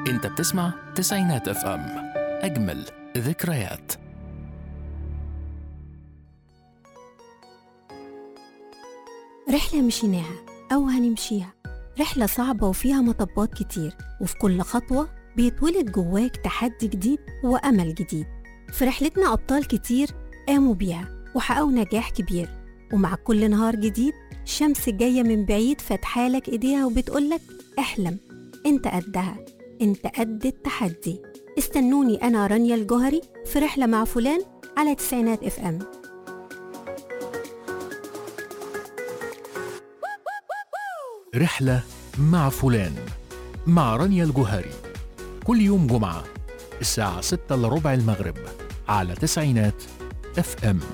انت بتسمع تسعينات اف ام اجمل ذكريات رحلة مشيناها أو هنمشيها رحلة صعبة وفيها مطبات كتير وفي كل خطوة بيتولد جواك تحدي جديد وأمل جديد في رحلتنا أبطال كتير قاموا بيها وحققوا نجاح كبير ومع كل نهار جديد الشمس جاية من بعيد فاتحالك إيديها وبتقولك احلم انت قدها انت قد التحدي استنوني أنا رانيا الجوهري في رحلة مع فلان على تسعينات اف ام رحلة مع فلان مع رانيا الجوهري كل يوم جمعة الساعة 6 إلا ربع المغرب على تسعينات اف ام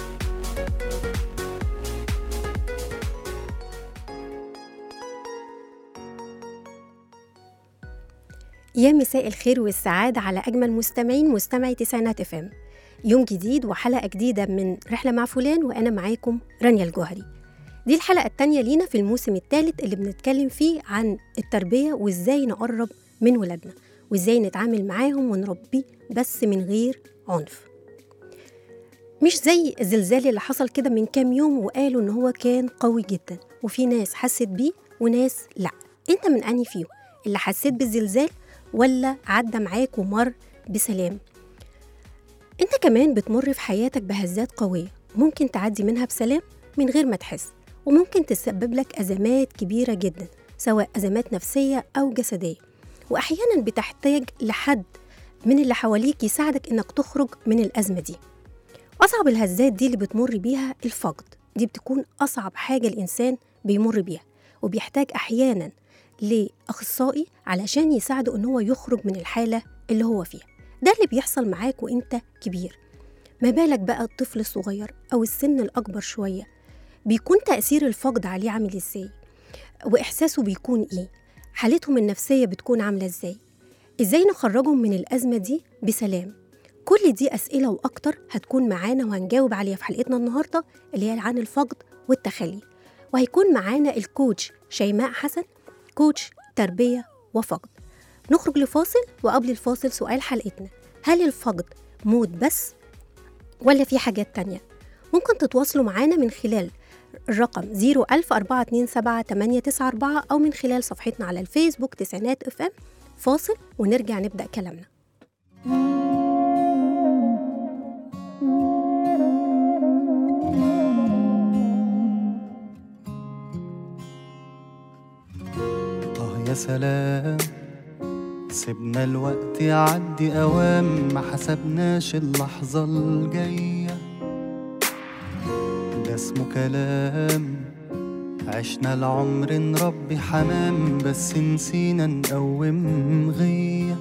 يا مساء الخير والسعادة على أجمل مستمعين مستمعي تسعينات اف ام يوم جديد وحلقة جديدة من رحلة مع فلان وأنا معاكم رانيا الجوهري دي الحلقة التانية لينا في الموسم الثالث اللي بنتكلم فيه عن التربية وإزاي نقرب من ولادنا وإزاي نتعامل معاهم ونربي بس من غير عنف مش زي الزلزال اللي حصل كده من كام يوم وقالوا إن هو كان قوي جدا وفي ناس حست بيه وناس لأ أنت من أنهي فيهم اللي حسيت بالزلزال ولا عدى معاك ومر بسلام انت كمان بتمر في حياتك بهزات قوية ممكن تعدي منها بسلام من غير ما تحس وممكن تسبب لك أزمات كبيرة جدا سواء أزمات نفسية أو جسدية وأحيانا بتحتاج لحد من اللي حواليك يساعدك إنك تخرج من الأزمة دي أصعب الهزات دي اللي بتمر بيها الفقد دي بتكون أصعب حاجة الإنسان بيمر بيها وبيحتاج أحيانا لأخصائي علشان يساعده إن هو يخرج من الحالة اللي هو فيها ده اللي بيحصل معاك وإنت كبير ما بالك بقى الطفل الصغير أو السن الأكبر شوية بيكون تأثير الفقد عليه عامل إزاي وإحساسه بيكون إيه حالتهم النفسية بتكون عاملة إزاي إزاي نخرجهم من الأزمة دي بسلام كل دي أسئلة وأكتر هتكون معانا وهنجاوب عليها في حلقتنا النهاردة اللي هي عن الفقد والتخلي وهيكون معانا الكوتش شيماء حسن كوتش تربية وفقد نخرج لفاصل وقبل الفاصل سؤال حلقتنا هل الفقد موت بس ولا في حاجات تانية ممكن تتواصلوا معانا من خلال الرقم 010427894 أو من خلال صفحتنا على الفيسبوك تسعينات اف ام فاصل ونرجع نبدأ كلامنا آه يا سلام سيبنا الوقت يعدي أوام ما حسبناش اللحظة الجاية ده اسمه كلام عشنا العمر نربي حمام بس نسينا نقوم غية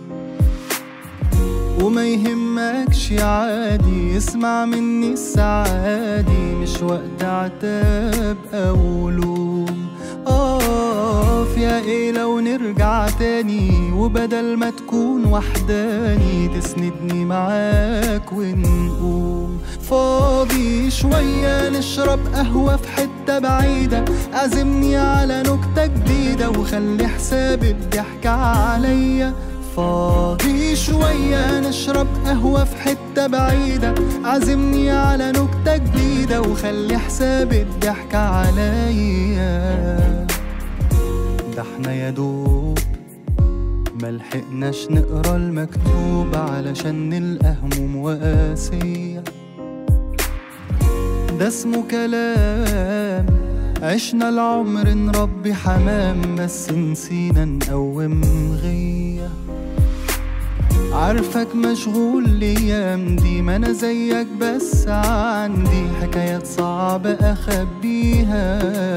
وما يهمكش عادي اسمع مني السعادي مش وقت عتاب أو لوم اقف يا ايه لو نرجع تاني وبدل ما تكون وحداني تسندني معاك ونقوم فاضي شوية نشرب قهوة في حتة بعيدة عزمني على نكتة جديدة وخلي حساب الضحك عليا فاضي شوية نشرب قهوة في حتة بعيدة عزمني على نكتة جديدة وخلي حساب الضحك عليا ده احنا يا دوب ملحقناش نقرا المكتوب علشان نلقى هموم وقاسية ده اسمه كلام عشنا العمر نربي حمام بس نسينا نقوم غيه عارفك مشغول الايام دي ما انا زيك بس عندي حكايات صعبة اخبيها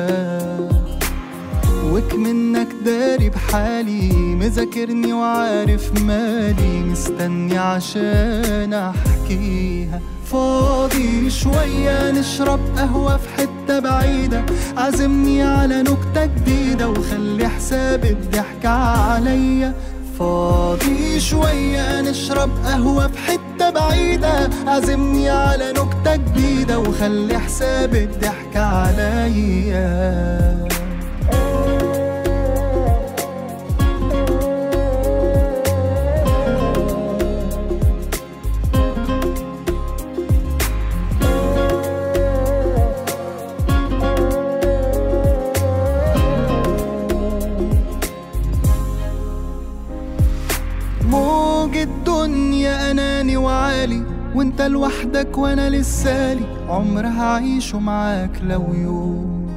وك منك داري بحالي مذاكرني وعارف مالي مستني عشان احكيها فاضي شوية نشرب قهوة في حتة بعيدة عزمني على نكتة جديدة وخلي حساب الضحك عليا فاضي شوية نشرب قهوة في حتة بعيدة عزمني على نكتة جديدة وخلي حساب الضحك عليا وانت لوحدك وانا لسالي عمر هعيشه معاك لو يوم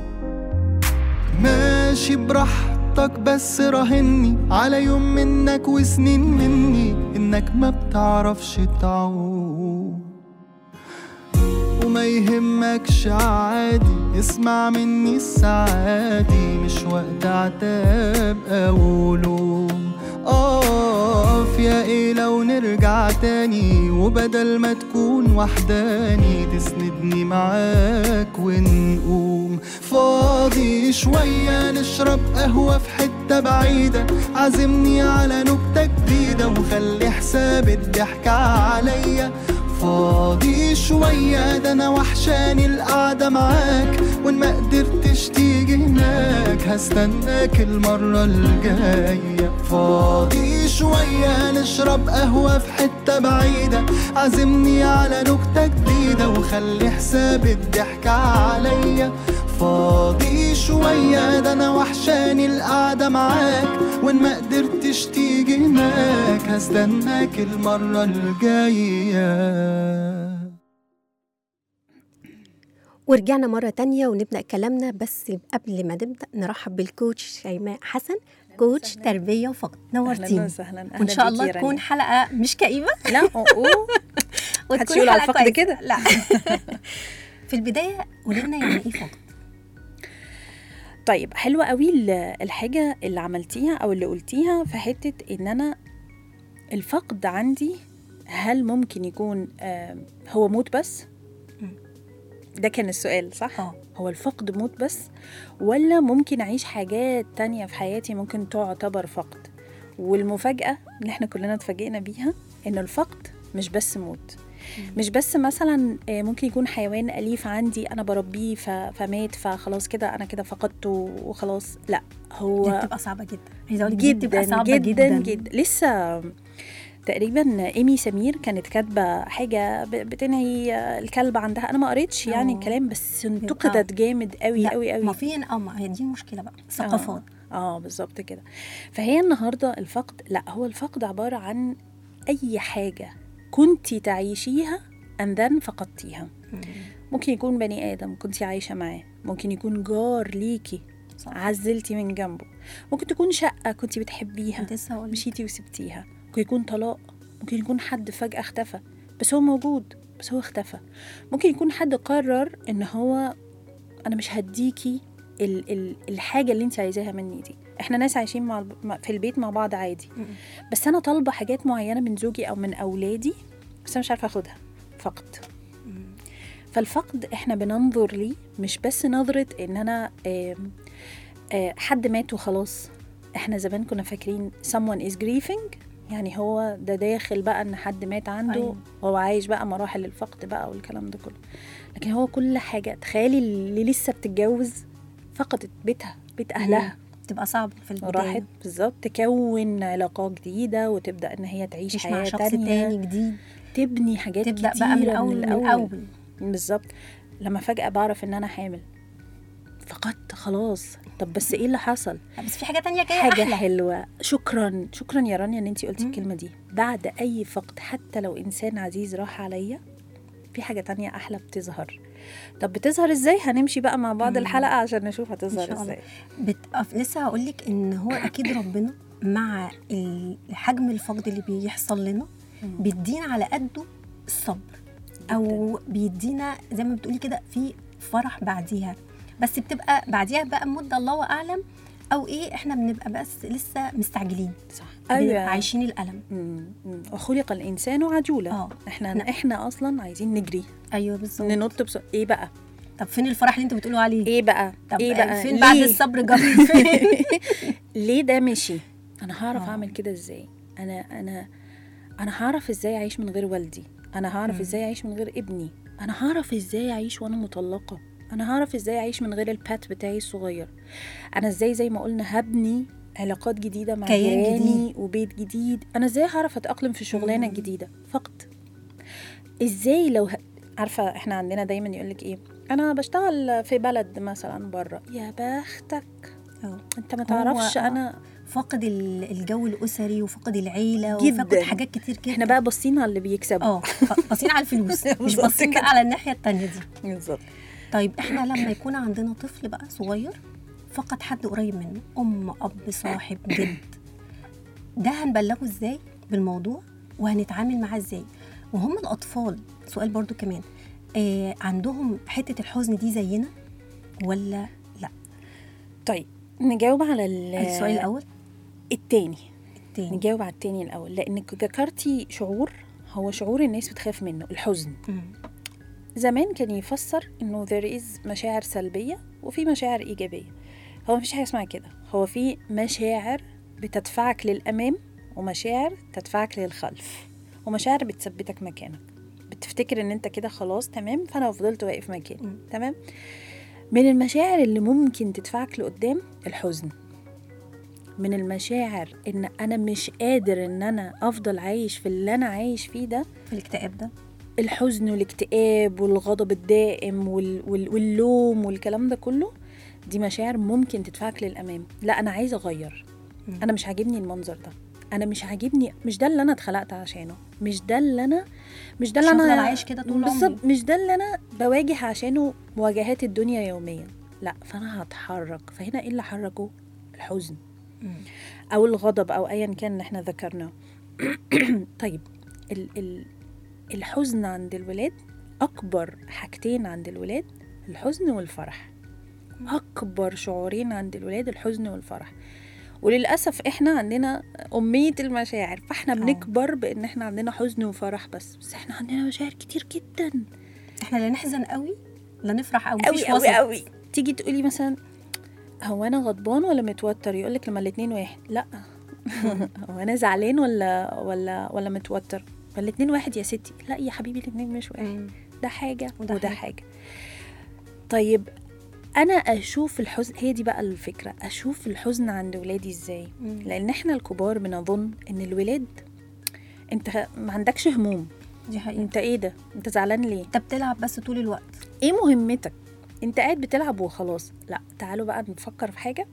ماشي براحتك بس راهني على يوم منك وسنين مني انك ما بتعرفش تعوم وما يهمكش عادي اسمع مني السعادي مش وقت عتاب او لوم اقف يا ايه لو نرجع تاني وبدل ما تكون وحداني تسندني معاك ونقوم فاضي شوية نشرب قهوة في حتة بعيدة عزمني على نكتة جديدة وخلي حساب الضحكة عليا فاضي شوية ده أنا وحشاني القعدة معاك وإن ما قدرتش تيجي هناك هستناك المرة الجاية فاضي شوية نشرب قهوة في حتة بعيدة عزمني على نكتة جديدة وخلي حساب الضحكة عليا فاضي شوية ده أنا وحشاني القعدة معاك وإن ما قدرتش تيجي هناك هستناك المرة الجاية ورجعنا مرة تانية ونبدأ كلامنا بس قبل ما نبدأ نرحب بالكوتش شيماء حسن كوتش تربية وفقد اهلا نورتيني وسهلا أهلاً وإن شاء بيكي الله يا تكون رانيا. حلقة مش كئيبة لا اوه وتكون هتشيل على حلقة الفقد كويسة. كده؟ لا في البداية قولي لنا يعني إيه فقد طيب حلوة قوي ال- الحاجة اللي عملتيها أو اللي قلتيها في حتة إن أنا الفقد عندي هل ممكن يكون آه، هو موت بس؟ مم. ده كان السؤال صح؟ اه هو الفقد موت بس ولا ممكن أعيش حاجات تانية في حياتي ممكن تعتبر فقد والمفاجأة اللي احنا كلنا اتفاجئنا بيها إن الفقد مش بس موت مش بس مثلا آه، ممكن يكون حيوان أليف عندي أنا بربيه ف- فمات فخلاص كده أنا كده فقدته وخلاص لا دي هو بتبقى صعبة جدا عايزة أقول لك دي بتبقى جدا صعبة جدا جدا جدا لسه تقريبا ايمي سمير كانت كاتبه حاجه ب- بتنهي الكلب عندها انا ما قريتش يعني أوه. الكلام بس آه. انتقدت جامد قوي لا، قوي قوي ما في اه ما هي دي المشكلة بقى ثقافات اه, آه بالظبط كده فهي النهارده الفقد لا هو الفقد عباره عن اي حاجه كنتي تعيشيها and then فقدتيها ممكن يكون بني ادم كنتي عايشه معاه ممكن يكون جار ليكي صح. عزلتي من جنبه ممكن تكون شقه كنتي بتحبيها كنت لسه هقول مشيتي وسبتيها ممكن يكون طلاق ممكن يكون حد فجأة اختفى بس هو موجود بس هو اختفى ممكن يكون حد قرر ان هو انا مش هديكي ال ال الحاجة اللي انت عايزاها مني دي احنا ناس عايشين مع الب- مع- في البيت مع بعض عادي مم. بس انا طالبة حاجات معينة من زوجي او من اولادي بس انا مش عارفة اخدها فقد فالفقد احنا بننظر ليه مش بس نظرة ان انا آم، آه، حد مات وخلاص احنا زمان كنا فاكرين someone is grieving يعني هو ده داخل بقى ان حد مات عنده أيوة. أيوة. هو عايش بقى مراحل الفقد بقى والكلام ده كله لكن هو كل حاجة تخيلي اللي لسه بتتجوز فقدت بيتها بيت اهلها بتبقى صعبة في البداية راحت بالظبط تكون علاقات جديدة وتبدأ ان هي تعيش تعيش حياة مع شخص تانية تاني جديد تبني حاجات تبدأ كتيرة بقى من الأول من الأول بالظبط لما فجأة بعرف إن أنا حامل فقدت خلاص طب بس إيه اللي حصل؟ بس في حاجة تانية جاية حاجة أحلى حلوة شكرا شكرا يا رانيا إن أنتي قلتي مم. الكلمة دي بعد أي فقد حتى لو إنسان عزيز راح عليا في حاجة تانية أحلى بتظهر طب بتظهر إزاي؟ هنمشي بقى مع بعض مم. الحلقة عشان نشوف إن هتظهر شاء الله. إزاي بت... لسه هقول لك ان هو اكيد ربنا مع ال- حجم الفقد اللي بيحصل لنا مم. بيدينا على قده الصبر او بيدينا زي ما بتقولي كده في فرح بعديها بس بتبقى بعديها بقى مده الله اعلم او ايه احنا بنبقى بس لسه مستعجلين صح بنبقى أيوة عايشين الالم مم. مم. وخلق الإنسان عجولة اه احنا نعم. احنا اصلا عايزين نجري ايوه بالظبط ننط بس ايه بقى طب فين الفرح اللي انتوا بتقولوا عليه ايه بقى طب ايه بقى فين بعد ليه؟ الصبر جبر فين ليه ده مشي انا هعرف آه. اعمل كده ازاي انا انا انا هعرف ازاي اعيش من غير والدي انا هعرف مم. ازاي اعيش من غير ابني انا هعرف ازاي اعيش وانا مطلقه انا هعرف ازاي اعيش من غير البات بتاعي الصغير انا ازاي زي ما قلنا هبني علاقات جديده مع كيان جيراني جديد. وبيت جديد انا ازاي هعرف اتاقلم في الشغلانه مم. الجديده فقط ازاي لو ه... عارفه احنا عندنا دايما يقولك ايه انا بشتغل في بلد مثلا بره يا بختك أه. انت ما تعرفش هو- انا فاقد ال- الجو الاسري وفاقد العيله جداً. وفاقد حاجات كتير كده احنا بقى باصين على اللي بيكسبوا اه باصين على الفلوس مش بالظبط باصين كده. بقى على الناحيه التانية دي بالظبط طيب احنا لما يكون عندنا طفل بقى صغير فقد حد قريب منه ام اب صاحب جد ده هنبلغه ازاي بالموضوع وهنتعامل معاه ازاي وهم الاطفال سؤال برضو كمان آه عندهم حته الحزن دي زينا ولا لا طيب نجاوب على ال- السؤال الاول التاني التاني نجاوب على التاني الاول لانك ذكرتي شعور هو شعور الناس بتخاف منه الحزن مم. زمان كان يفسر انه there is مشاعر سلبيه وفي مشاعر ايجابيه هو مفيش حاجه اسمها كده هو في مشاعر بتدفعك للامام ومشاعر تدفعك للخلف ومشاعر بتثبتك مكانك بتفتكر ان انت كده خلاص تمام فانا فضلت واقف مكاني مم. تمام من المشاعر اللي ممكن تدفعك لقدام الحزن من المشاعر ان انا مش قادر ان انا افضل عايش في اللي انا عايش فيه ده في الاكتئاب ده الحزن والاكتئاب والغضب الدائم وال... وال... واللوم والكلام ده كله دي مشاعر ممكن تدفعك للامام لا انا عايزه اغير مم. انا مش عاجبني المنظر ده انا مش عاجبني مش ده اللي انا اتخلقت عشانه مش ده اللي انا مش ده مش اللي انا هفضل عايش كده طول عمري. بالظبط مش ده اللي انا بواجه عشانه مواجهات الدنيا يوميا لا فانا هتحرك فهنا ايه اللي حركه الحزن مم. او الغضب او ايا كان اللي احنا ذكرناه طيب ال ال الحزن عند الولاد اكبر حاجتين عند الولاد الحزن والفرح اكبر شعورين عند الولاد الحزن والفرح وللاسف احنا عندنا اميه المشاعر فاحنا آه. بنكبر بان احنا عندنا حزن وفرح بس بس احنا عندنا مشاعر كتير جدا احنا لا نحزن قوي لا نفرح قوي قوي مفيش قوي وسط. قوي تيجي تقولي مثلا هو انا غضبان ولا متوتر يقول لك لما الاتنين واحد لا هو انا زعلان ولا ولا ولا متوتر فالاتنين واحد يا ستي لا يا حبيبي الاتنين مش واحد مم. ده حاجه وده وده, حاجة. حاجة. طيب انا اشوف الحزن هي دي بقى الفكره اشوف الحزن عند ولادي ازاي مم. لان احنا الكبار بنظن ان الولاد انت ما عندكش هموم دي حقيقة انت ايه ده انت زعلان ليه انت بتلعب بس طول الوقت ايه مهمتك انت قاعد بتلعب وخلاص لا تعالوا بقى نفكر في حاجه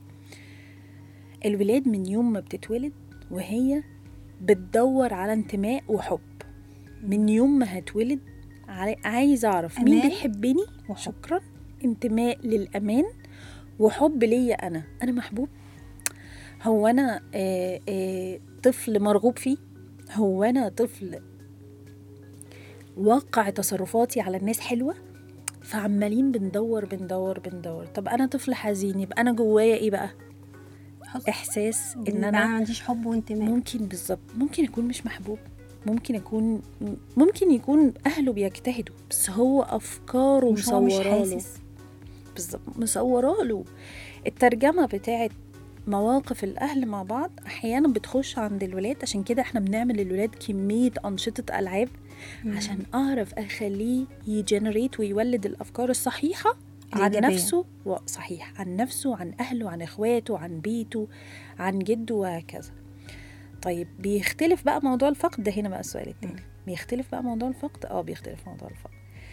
الولاد من يوم ما بتتولد وهي بتدور على انتماء وحب من يوم ما هتولد عاي- عايز اعرف مين أمان بيحبني وحب. شكرا انتماء للامان وحب ليا انا انا محبوب هو انا آه آه طفل مرغوب فيه هو انا طفل واقع تصرفاتي على الناس حلوه فعمالين بندور بندور بندور طب انا طفل حزين يبقى انا جوايا ايه بقى حزن. احساس ان ان انا انا ما عنديش حب وانتماء ممكن بالظبط ممكن يكون مش محبوب ممكن يكون ممكن يكون اهله بيجتهدوا بس هو افكاره مش هو مش مصوره له حاسس بالظبط مصوره له الترجمه بتاعت مواقف الاهل مع بعض احيانا بتخش عند الولاد عشان كده احنا بنعمل للولاد كميه انشطه العاب مم. عشان اعرف اخليه يجنريت ويولد الافكار الصحيحه عن الإيجابية. نفسه و- صحيح عن نفسه عن اهله عن اخواته عن بيته عن جده وهكذا طيب بيختلف بقى موضوع الفقد ده هنا بقى السؤال التاني بيختلف بقى موضوع الفقد اه بيختلف موضوع الفقد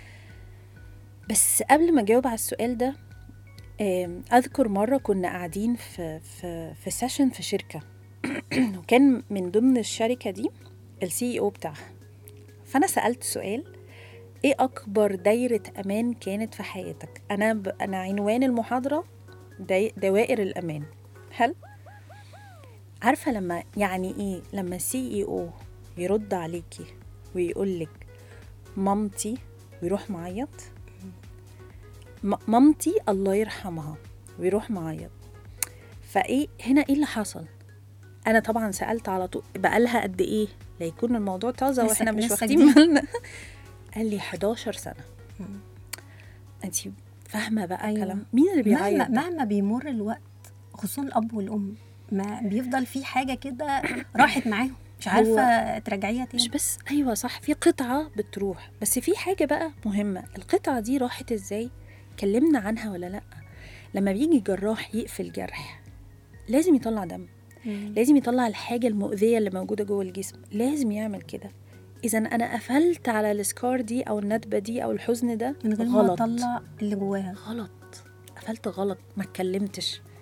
بس قبل ما اجاوب على السؤال ده آم، اذكر مره كنا قاعدين في في في سيشن في شركه وكان من ضمن الشركه دي السي او بتاعها فانا سالت سؤال ايه اكبر دايره امان كانت في حياتك انا ب... انا عنوان المحاضره داي... دوائر الامان هل عارفه لما يعني ايه لما السي اي او يرد عليكي ويقول لك مامتي ويروح معيط م- مامتي الله يرحمها ويروح معيط فايه هنا ايه اللي حصل انا طبعا سالت على طول بقالها قد ايه لا يكون الموضوع طازه لسه- واحنا مش لسه واخدين جديد. بالنا قال لي 11 سنه مم. انت فاهمه بقى أيوة. كلام مين اللي بيعيط مهما ده؟ مهما بيمر الوقت خصوصا الاب والام ما بيفضل في حاجه كده راحت معاهم مش هو- عارفه ترجعيها مش تاني بس ايوه صح في قطعه بتروح بس في حاجه بقى مهمه القطعه دي راحت ازاي اتكلمنا عنها ولا لا لما بيجي جراح يقفل جرح لازم يطلع دم مم. لازم يطلع الحاجه المؤذيه اللي موجوده جوه الجسم لازم يعمل كده اذا انا قفلت على السكار دي او الندبه دي او الحزن ده من غير ما غلط اطلع اللي جواها غلط قفلت غلط ما اتكلمتش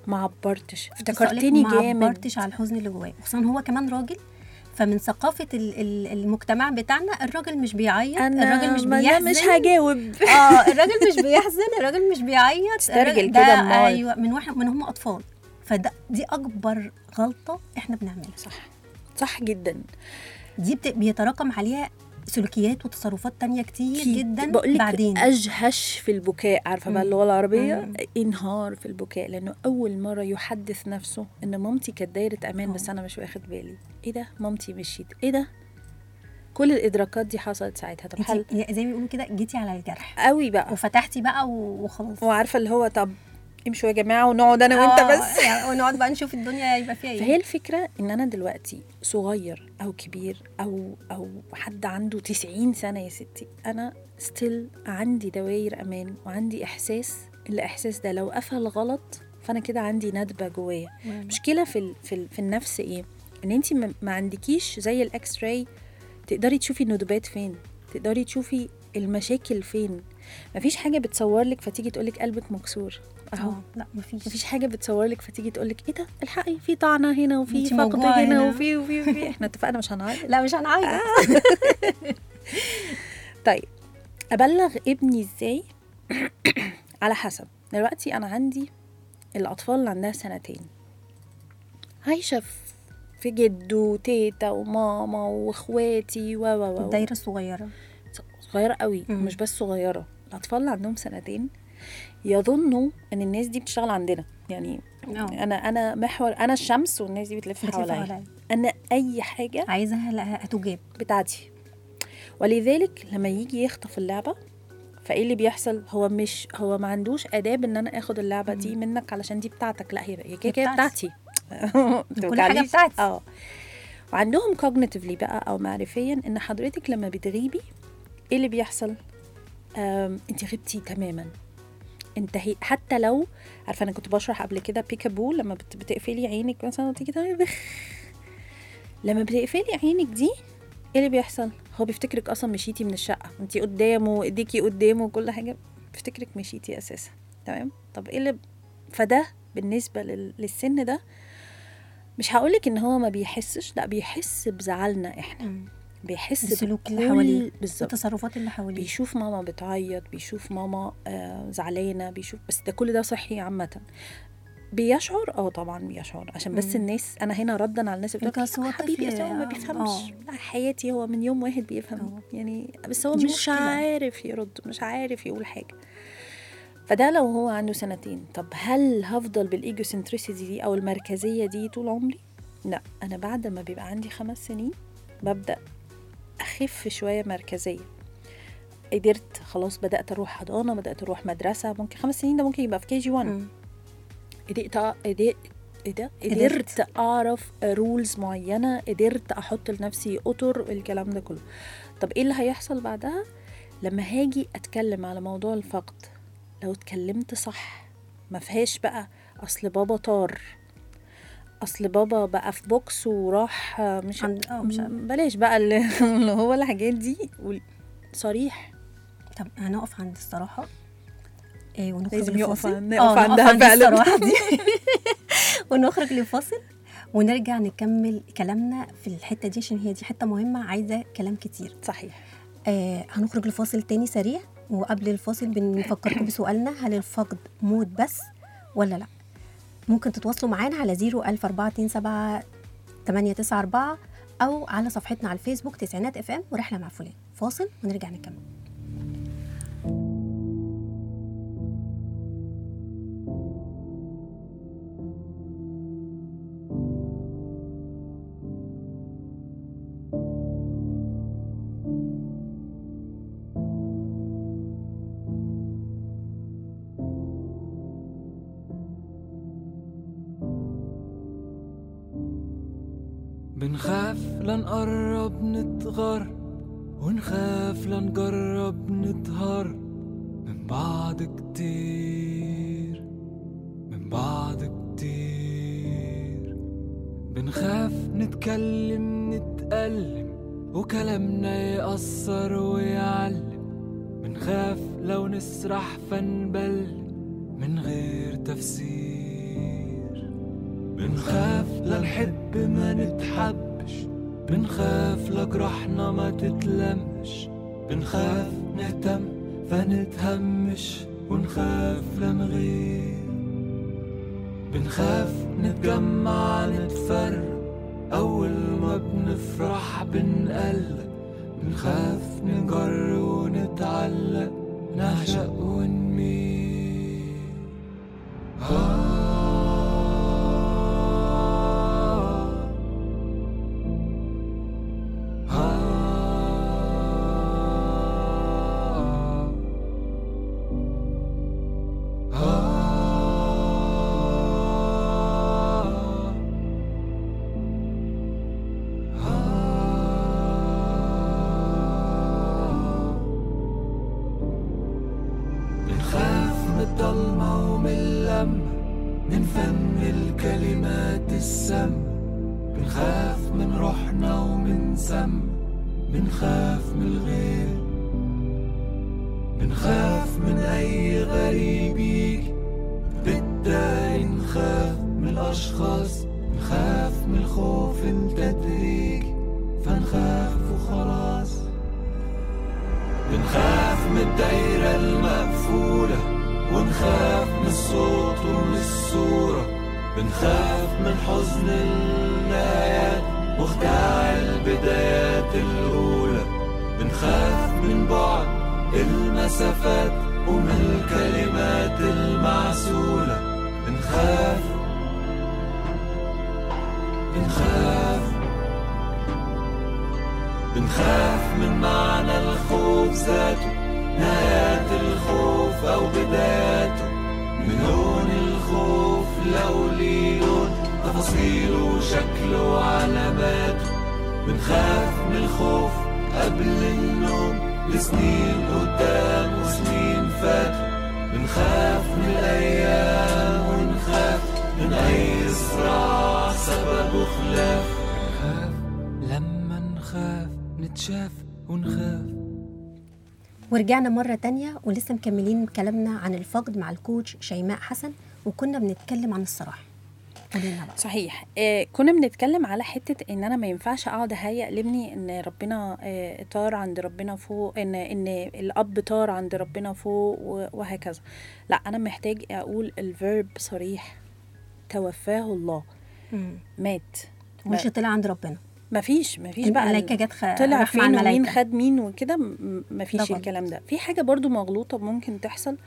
ما عبرتش بس أقولك افتكرتني ما جامد عبرتش على الحزن اللي جواه خصوصا هو كمان راجل فمن ثقافة ال- ال- المجتمع بتاعنا الراجل مش بيعيط الراجل مش ما أنا بيحزن مش هجاوب اه الراجل مش بيحزن الراجل مش بيعيط استرجل الراجل كده ده أمال. ايوه من واحد من هم اطفال فده دي اكبر غلطه احنا بنعملها صح صح جدا دي بت... بيتراكم عليها سلوكيات وتصرفات تانية كتير جدا بقول لك بعدين اجهش في البكاء عارفه بقى مم. اللغه العربيه مم. انهار في البكاء لانه اول مره يحدث نفسه ان مامتي كانت دايره امان آه. بس انا مش واخد بالي ايه ده مامتي مشيت ايه ده كل الادراكات دي حصلت ساعتها طب حل انت زي ما بيقولوا كده جيتي على الجرح قوي بقى وفتحتي بقى و- وخلاص وعارفه اللي هو طب امشوا يا جماعه ونقعد انا وانت آه، بس يعني ونقعد بقى نشوف الدنيا يبقى فيها فهي ايه الفكرة إن أنا دلوقتي صغير أو كبير أو أو حد عنده 90 سنة يا ستي أنا ستيل عندي دواير أمان وعندي إحساس الإحساس ده لو قفل غلط فأنا كده عندي ندبة جوايا مشكلة في ال في, ال في النفس إيه؟ إن أنت ما ما عندكيش زي الإكس راي تقدري تشوفي الندبات فين تقدري تشوفي المشاكل فين مفيش حاجة بتصور لك فتيجي تقولك قلبك مكسور أهو اه لا مفيش مفيش حاجه بتصور لك فتيجي تقول لك ايه ده الحقي في طعنه هنا وفي انتي فقد موجوعة هنا هنا. وفي وفي وفي احنا اتفقنا مش هنعيط لا مش هنعيط طيب ابلغ ابني ازاي على حسب دلوقتي انا عندي الاطفال اللي عندها سنتين عايشه في- في جدو وتيتا وماما واخواتي و و و الدايره الصغيره صغيره قوي مم. مش بس صغيره الاطفال اللي عندهم سنتين يظنوا ان الناس دي بتشتغل عندنا يعني اه انا انا محور انا الشمس والناس دي بتلف بتلف حواليا حواليا انا اي حاجه عايزها لا هتجاب بتاعتي ولذلك لما يجي يخطف اللعبه فايه اللي بيحصل هو مش هو ما عندوش اداب ان انا اخد اللعبه دي منك علشان دي بتاعتك لا هي هي كده كده بتاعتي. بتاعتي كل حاجة توجعليش. بتاعتي. اه وعندهم كوجنيتيفلي بقى او معرفيا ان حضرتك لما بتغيبي ايه اللي بيحصل آم، انت غبتي تماما انتهي حتى لو عارفه انا كنت بشرح قبل كده بيكابو لما بت- بتقفلي عينك مثلا وتيجي تعملي بخ لما بتقفلي عينك دي ايه اللي بيحصل هو بيفتكرك اصلا مشيتي من الشقه انت قدامه ايديكي قدامه وكل حاجه بيفتكرك مشيتي اساسا تمام طب ايه اللي فده بالنسبه لل... للسن ده مش هقولك ان هو ما بيحسش لا بيحس بزعلنا احنا بيحس السلوك اللي بكل- حواليه بالظبط التصرفات اللي حواليه بيشوف ماما بتعيط بيشوف ماما آه زعلانه بيشوف بس ده كل ده صحي عامه بيشعر اه طبعا بيشعر عشان بس مم. الناس انا هنا ردا على الناس اللي بتقول بس هو حبيبي طفل، أصل هو ما آه، بيفهمش آه. لا حياتي هو من يوم واحد بيفهم آه. يعني بس هو دي مش مشكلة. عارف يرد مش عارف يقول حاجه فده لو هو عنده سنتين طب هل هفضل بالايجو سنتريسيتي دي او المركزيه دي طول عمري لا انا بعد ما بيبقى عندي خمس سنين ببدا اخف شويه مركزيه قدرت خلاص بدات اروح حضانه بدات اروح مدرسه ممكن خمس سنين ده ممكن يبقى في كي جي 1 مم. قدرت قدرت ايه ده قدرت. قدرت اعرف رولز معينه قدرت احط لنفسي اطر الكلام ده كله طب ايه اللي هيحصل بعدها لما هاجي اتكلم على موضوع الفقد لو اتكلمت صح ما فيهاش بقى اصل بابا طار اصل بابا بقى في بوكس وراح مش عند- آه، مش عارف. بلاش بقى اللي اللي هو الحاجات دي وال- صريح طب هنقف عند الصراحه إيه ونخرج لازم يقف لفاصل. عند- آه، نقف نقف عندها عند فعلاً. الصراحه دي ونخرج لفاصل ونرجع نكمل كلامنا في الحته دي عشان هي دي حته مهمه عايزه كلام كتير صحيح آه هنخرج لفاصل تاني سريع وقبل الفاصل بنفكركم بسؤالنا هل الفقد موت بس ولا لا ممكن تتواصلوا معانا على 01427 894 او على صفحتنا على الفيسبوك تسعينات اف ام ورحله مع فلان فاصل ونرجع نكمل بنخاف لنقرب نتغر ونخاف لنجرب نطهر من بعض كتير من بعض كتير بنخاف نتكلم نتألم وكلامنا يأثر ويعلم بنخاف لو نسرح فنبل من غير تفسير بنخاف لا نحب ما نتحبش بنخاف لا جرحنا ما تتلمش بنخاف نهتم فنتهمش ونخاف لا نغير بنخاف نتجمع نتفرق أول ما بنفرح بنقلق بنخاف نجر ونتعلق نعشق ونميل آه بنخاف من الضلمة ومن اللمة من فن الكلمات السم بنخاف من روحنا ومن سم بنخاف من الغير بنخاف من أي غريب يجي بالتالي نخاف من الأشخاص نخاف من الخوف التدريجي فنخاف وخلاص بنخاف من الدايرة المقفولة ونخاف من الصوت ومن الصورة بنخاف من حزن النهايات مخدع البدايات الأولى بنخاف من بعد المسافات ومن الكلمات المعسولة بنخاف بنخاف بنخاف من معنى الخوف ذاته نهايات الخوف أو بداياته من لون الخوف لو ليه لون تفاصيله وشكله وعلاماته بنخاف من الخوف قبل النوم لسنين قدام وسنين فاتوا بنخاف من الأيام ونخاف من أي صراع سببه خلاف بنخاف لما نخاف نتشاف ونخاف ورجعنا مرة تانية ولسه مكملين كلامنا عن الفقد مع الكوتش شيماء حسن وكنا بنتكلم عن الصراحة قولي لنا بقى صحيح آه كنا بنتكلم على حته ان انا ما ينفعش اقعد اهيئ لابني ان ربنا آه طار عند ربنا فوق ان ان الاب طار عند ربنا فوق و- وهكذا لا انا محتاج اقول الفيرب صريح توفاه الله مم. مات مش طلع عند ربنا ما فيش ما فيش بقى الملائكة جت خ... طلع راح مع فين ومين الملائكة خد مين وكده م- ما فيش ده غلط. الكلام ده في حاجه برضو مغلوطه ممكن تحصل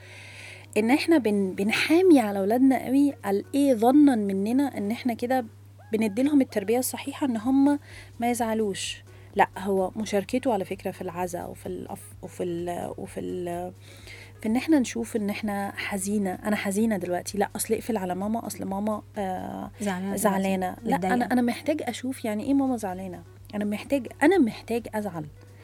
ان احنا بن بنحامي على اولادنا قوي على ايه ظنا مننا ان احنا كده بنديلهم التربيه الصحيحه ان هم ما يزعلوش لا هو مشاركته على فكره في العزاء وفي الأف وفي ال وفي ال في ان احنا نشوف ان احنا حزينه انا حزينه دلوقتي لا اصل اقفل على ماما اصل ماما آه زعلانة زعلانه لا متضايقة. انا انا محتاج اشوف يعني ايه ماما زعلانه انا محتاج انا محتاج ازعل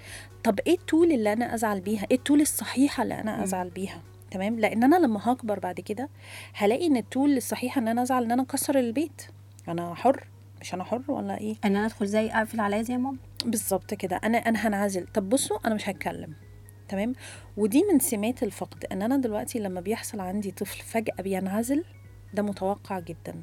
طب ايه التول اللي انا ازعل بيها ايه التول الصحيحه اللي انا مم. ازعل بيها تمام لان انا لما هكبر بعد كده هلاقي ان التول الصحيحه ان انا ازعل ان انا اكسر البيت انا حر مش انا حر ولا ايه ان انا ادخل زي اقفل عليا زي ماما بالظبط كده انا انا هنعزل طب بصوا انا مش هتكلم تمام ودي من سمات الفقد ان انا دلوقتي لما بيحصل عندي طفل فجاه بينعزل ده متوقع جدا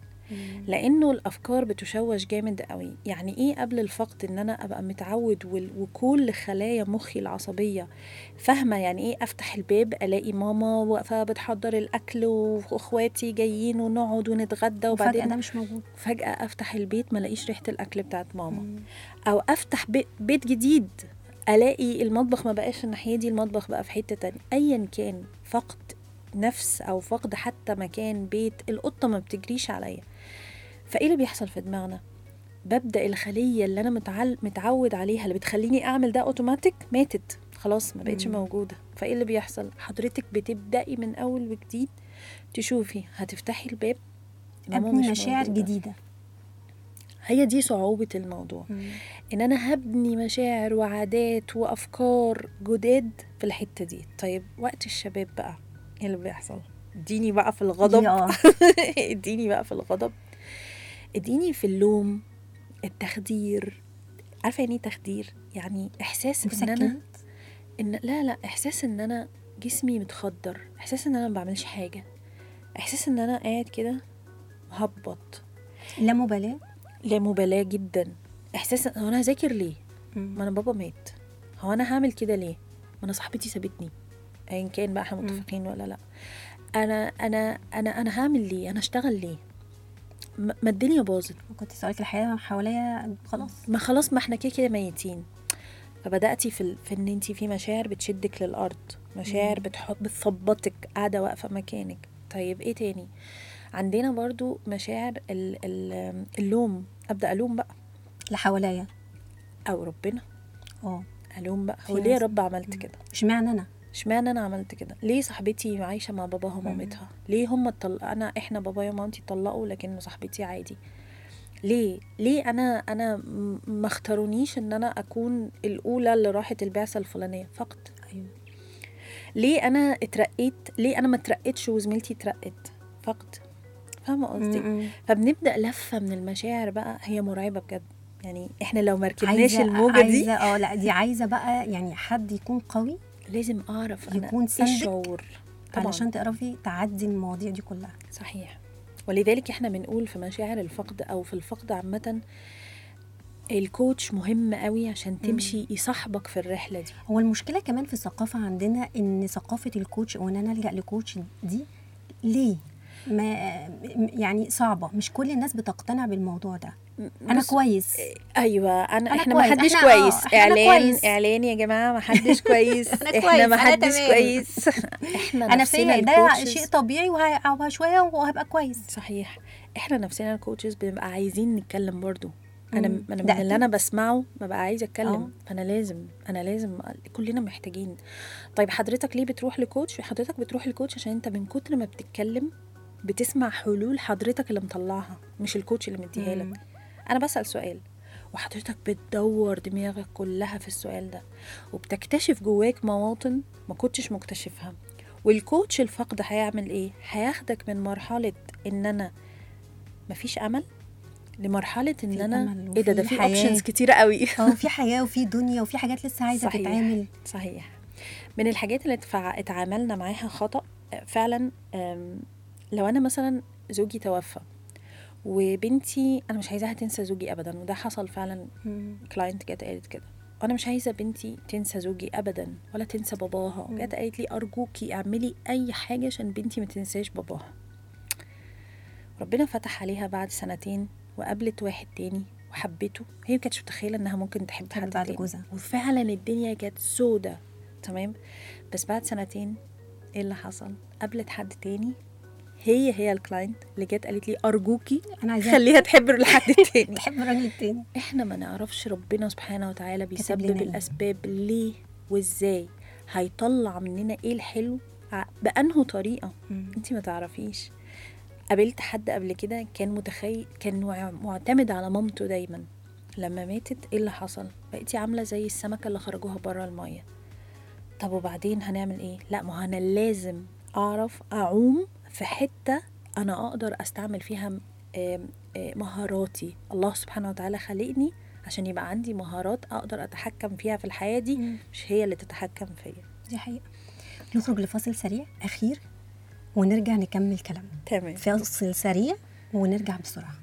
لانه الافكار بتشوش جامد قوي يعني ايه قبل الفقد ان انا ابقى متعود وال- وكل خلايا مخي العصبيه فاهمه يعني ايه افتح الباب الاقي ماما واقفه بتحضر الاكل واخواتي جايين ونقعد ونتغدى وفجأة وبعدين ده مش موجود فجاه افتح البيت ما الاقيش ريحه الاكل بتاعت ماما او افتح بي- بيت جديد الاقي المطبخ ما بقاش الناحيه دي المطبخ بقى في حته تانية ايا كان فقد نفس او فقد حتى مكان بيت القطه ما بتجريش عليا فايه اللي بيحصل في دماغنا ببدا الخليه اللي انا متعل... متعود عليها اللي بتخليني اعمل ده اوتوماتيك ماتت خلاص ما بقتش مم. موجوده فايه اللي بيحصل حضرتك بتبداي من اول وجديد تشوفي هتفتحي الباب ماما ابني مش مشاعر موجودة. جديدة هي دي صعوبه الموضوع ان انا هبني مشاعر وعادات وافكار جداد في الحته دي طيب وقت الشباب بقى ايه اللي بيحصل اديني بقى في الغضب دي اه اديني بقى في الغضب اديني في اللوم التخدير عارفه يعني ايه تخدير يعني احساس ان انا مسكنات ان لا لا احساس ان انا جسمي احساس ان انا ما بعملش حاجه احساس ان انا قاعد كده مهبط لا مبالاه لا مبالاه جدا احساس هو انا هذاكر ليه مم. ما انا بابا مات هو انا هعمل كده ليه ما انا صاحبتي سابتني ايا كان بقى احنا مم. متفقين ولا لا انا انا انا انا هعمل ليه انا اشتغل ليه ما ما الدنيا باظت كنت سؤالك الحياه حواليا خلاص ما خلاص ما احنا كده كده ميتين فبداتي في ال... في ان انت في مشاعر بتشدك للارض مشاعر بتحط بتثبطك قاعده واقفه مكانك طيب ايه تاني عندنا برضو مشاعر ال... ال... اللوم ابدا الوم بقى اللي حواليا او ربنا اه الوم بقى في هو ليه يا ناس- رب عملت كده اشمعنى انا اشمعنى انا عملت كده ليه صاحبتي عايشه مع باباها ومامتها ليه هم الطل... انا احنا بابايا ومامتي اتطلقوا لكن صاحبتي عادي ليه ليه انا انا م- ما اختارونيش ان انا اكون الاولى اللي راحت البعثه الفلانيه فقط ايوه ليه انا اترقيت ليه انا ما اترقيتش وزميلتي اترقت فقط فاهمه قصدي م-م. فبنبدا لفه من المشاعر بقى هي مرعبه بجد يعني احنا لو ما ركبناش عايزه الموجه عايزه دي اه لا دي عايزه بقى يعني حد يكون قوي لازم اعرف انا يكون ايه سندك الشعور طبعا علشان تعرفي تعدي المواضيع دي كلها صحيح ولذلك احنا بنقول في مشاعر الفقد او في الفقد عامه الكوتش مهم قوي عشان تمشي يصاحبك في الرحله دي هو المشكله كمان في الثقافه عندنا ان ثقافه الكوتش او ان انا الجا لكوتش دي ليه ما يعني صعبه مش كل الناس بتقتنع بالموضوع ده انا بص- كويس ايوه انا, أنا احنا كويس. ما حدش إحنا- آه، كويس إحنا أنا اعلان كويس. اعلان يا جماعه ما حدش كويس أنا احنا كويس، ما أنا حدش تمام. كويس احنا انا نفسنا فيا ده الكوتشز- شيء طبيعي وه- وشويه وهبقى كويس صحيح احنا نفسنا الكوتشز بنبقى عايزين نتكلم برضو انا مم. انا ده من اللي أكيد. انا بسمعه ببقى عايزه آه. اتكلم فانا لازم انا لازم كلنا محتاجين طيب حضرتك ليه بتروح لكوتش حضرتك بتروح لكوتش عشان انت من كتر ما بتتكلم بتسمع حلول حضرتك اللي مطلعها مش الكوتش اللي مديها مم. لك انا بسال سؤال وحضرتك بتدور دماغك كلها في السؤال ده وبتكتشف جواك مواطن ما كنتش مكتشفها والكوتش الفقد هيعمل ايه هياخدك من مرحله ان انا مفيش امل لمرحله ان في انا أمل ايه ده ده وفي في حياة. اوبشنز كتيره قوي اه في حياه وفي دنيا وفي حاجات لسه عايزه صحيح. تتعمل صحيح من الحاجات اللي اتفع- اتعاملنا معاها خطأ فعلا أم، لو أنا مثلا زوجي توفى وبنتي أنا مش عايزاها تنسى زوجي أبدا وده حصل فعلا مم. كلاينت جت قالت كده أنا مش عايزة بنتي تنسى زوجي أبدا ولا تنسى باباها مم. جت قالت لي أرجوكي اعملي أي حاجة عشان بنتي ما تنساش باباها ربنا فتح عليها بعد سنتين وقابلت واحد تاني وحبته هي ما كانتش متخيله انها ممكن تحب تحب حد بعد تاني جوزها. وفعلا الدنيا كانت سودة تمام بس بعد سنتين ايه اللي حصل قابلت حد تاني هي هي الكلاينت اللي جت قالت لي ارجوكي انا عايزاها خليها تحب الحد التاني تحب الراجل التاني احنا ما نعرفش ربنا سبحانه وتعالى بيسبب لنا إيه. الاسباب ليه وازاي هيطلع مننا ايه الحلو ع- بانه طريقه مم. انت ما تعرفيش قابلت حد قبل كده كان متخيل كان مع- معتمد على مامته دايما لما ماتت ايه اللي حصل بقيتي عامله زي السمكه اللي خرجوها بره الميه طب وبعدين هنعمل ايه لا ما هو انا لازم اعرف اعوم في حته انا اقدر استعمل فيها م- آم- آه مهاراتي الله سبحانه وتعالى خلقني عشان يبقى عندي مهارات اقدر اتحكم فيها في الحياه دي مم. مش هي اللي تتحكم فيا دي حقيقه نخرج لفاصل سريع اخير ونرجع نكمل كلامنا تمام فاصل سريع ونرجع بسرعه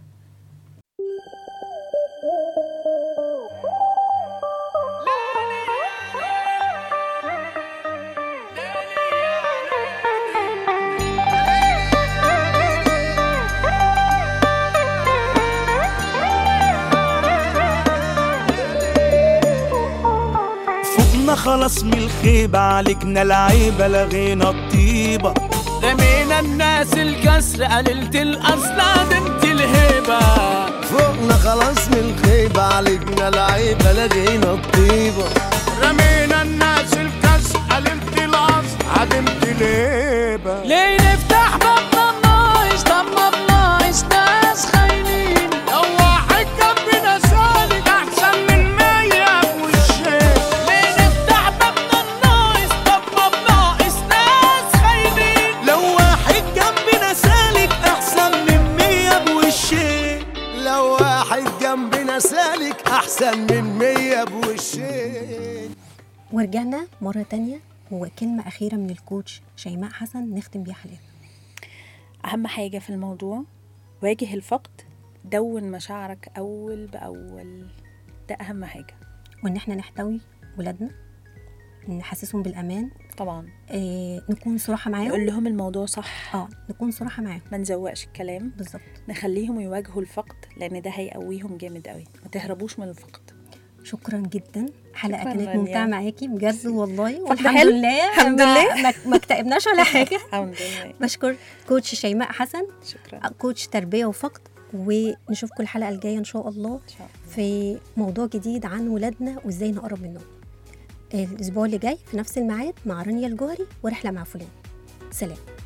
فوقنا خلاص من الخيبة عليكنا العيبة لغينا الطيبة رمينا الناس الكسر قللت الأصل عدمت الهيبة فوقنا خلاص من الخيبة عليكنا العيبة لغينا الطيبة رمينا الناس الكسر قللت الأصل عدمت الهيبة ليه نفتح بابنا الناقص طب ما بناقص ناس خاينين لو واحد جنبنا سالك أحسن من مية بوشين ليه نفتح بابنا الناقص طب ما بناقص ناس خاينين لو واحد جنبنا سالك أحسن من مية بوشين لو واحد جنبنا سالك أحسن من مية بوشين ورجعنا مره تانية وكلمه اخيره من الكوتش شيماء حسن نختم بيها حلقتنا اهم حاجه في الموضوع واجه الفقد دون مشاعرك اول باول ده اهم حاجه وان احنا نحتوي ولادنا نحسسهم بالامان طبعا آه نكون صراحه نقول معاهم لهم الموضوع صح اه نكون صراحه معاهم ما نزوقش الكلام بالظبط نخليهم يواجهوا الفقد لان ده هيقويهم جامد قوي ما تهربوش من الفقد شكرا جدا حلقه شكراً كانت رانيا. ممتعه معاكي بجد والله فقد والحمد حلو. لله الحمد ما- لله. ما, ما اكتئبناش ولا حاجه الحمد لله بشكر كوتش شيماء حسن شكرا كوتش تربيه وفقد ونشوفكم الحلقه الجايه ان شاء الله ان شاء الله في موضوع جديد عن ولادنا وازاي نقرب منهم الاسبوع اللي جاي في نفس الميعاد مع رانيا الجوهري ورحله مع فلان سلام